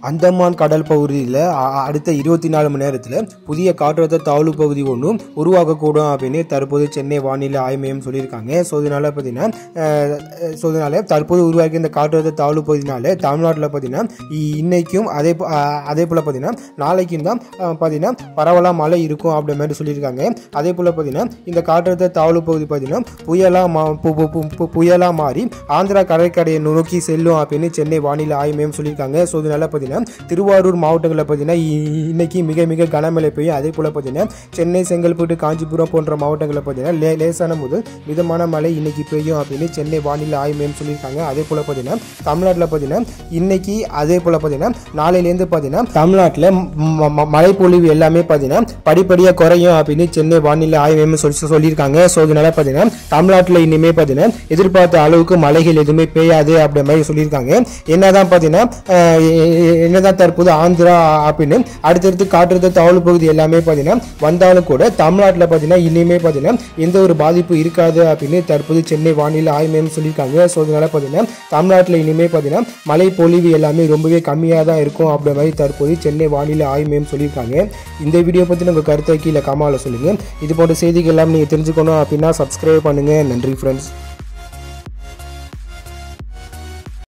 அந்தமான் கடல் பகுதியில் அடுத்த இருபத்தி நாலு மணி நேரத்தில் புதிய காற்றழுத்த தாழ்வு பகுதி ஒன்றும் உருவாகக்கூடும் அப்படின்னு தற்போது சென்னை வானிலை ஆய்வு மையம் சொல்லியிருக்காங்க ஸோ இதனால் பார்த்தீங்கன்னா ஸோ இதனால் தற்போது உருவாக்கிய இந்த காற்றழுத்த தாழ்வு பகுதினால தமிழ்நாட்டில் பார்த்தீங்கன்னா இ- இன்னைக்கும் அதே போ- அஹ், அதே போல் பார்த்தீங்கன்னா நாளைக்கும் தான் அஹ், பார்த்தீங்கன்னா பரவலாக மழை இருக்கும் அப்படி மாதிரி சொல்லியிருக்காங்க அதே போல் பார்த்தீங்கன்னா இந்த காற்றழுத்த தாழ்வு பகுதி பார்த்தீங்கன்னா புயலாக மா பு- பு- பு- பு- புயலா மாறி ஆந்திரா கடற்கரையை நோக்கி செல்லும் அப்படின்னு சென்னை வானிலை ஆய்வு மையம் சொல்லியிருக்காங்க ஸோ இதனால பார்த்தீங்கன்னா திருவாரூர் மாவட்டங்களில் பார்த்தீங்கன்னா இ- இன்னைக்கு மிக மிக கனமழை பெய்யும் அதே போல் பார்த்தீங்கன்னா சென்னை செங்கல்பட்டு காஞ்சிபுரம் போன்ற மாவட்டங்களில் பார்த்தீங்கன்னா லே லேசான முதல் மிதமான மழை இன்னைக்கு பெய்யும் அப்படின்னு சென்னை வானிலை ஆய்வு மையம் சொல்லியிருக்காங்க அதே போல் பார்த்தீங்கன்னா தமிழ்நாட்டில் பார்த்தீங்கன்னா இன்னைக்கு அதே போல் பார்த்தீங்கன்னா நாளையிலேருந்து பார்த்தீங்கன்னா தமிழ்நாட்டில் ம- ம- மழைப்பொழிவு எல்லாமே பார்த்தீங்கன்னா படிப்படியாக குறையும் அப்படின்னு சென்னை வானிலை ஆய்வு மையம் சொல்லி சொல்லியிருக்காங்க ஸோ இதனால பார்த்தீங்கன்னா தமிழ்நாட்டில் இனிமேல் பார்த்தீங்கன்னா எதிர்பார்த்த அளவுக்கு மழைகள் எதுவுமே பெய்யாது அப்படி மாதிரி சொல்லியிருக்காங்க என்னதான் பார்த்தீங்கன்னா அஹ், எ- எ- என்னதான் தற்போது ஆந்திரா அப்படின்னு அடுத்தடுத்து காற்றழுத்த தாழ்வு பகுதி எல்லாமே பார்த்தீங்கன்னா வந்தாலும் கூட தமிழ்நாட்டில் பார்த்தீங்கன்னா இனிமே பார்த்தீங்கன்னா எந்த ஒரு பாதிப்பு இருக்காது அப்படின்னு தற்போது சென்னை வானிலை ஆய்வு மையம் சொல்லியிருக்காங்க ஸோ அதனால பார்த்தீங்கன்னா தமிழ்நாட்டில் இனிமே பார்த்தீங்கன்னா மழை பொழிவு எல்லாமே ரொம்பவே கம்மியாக தான் இருக்கும் அப்படி மாதிரி தற்போது சென்னை வானிலை ஆய்வு மையம் சொல்லியிருக்காங்க இந்த வீடியோ பற்றி உங்கள் கருத்தை கீழே கமாவில் சொல்லுங்கள் இது போன்ற செய்திகள் எல்லாம் நீங்கள் தெரிஞ்சுக்கணும் அப்படின்னா சப்ஸ்கிரைப் பண்ணுங்கள் நன்றி ஃப்ரெண்ட்ஸ்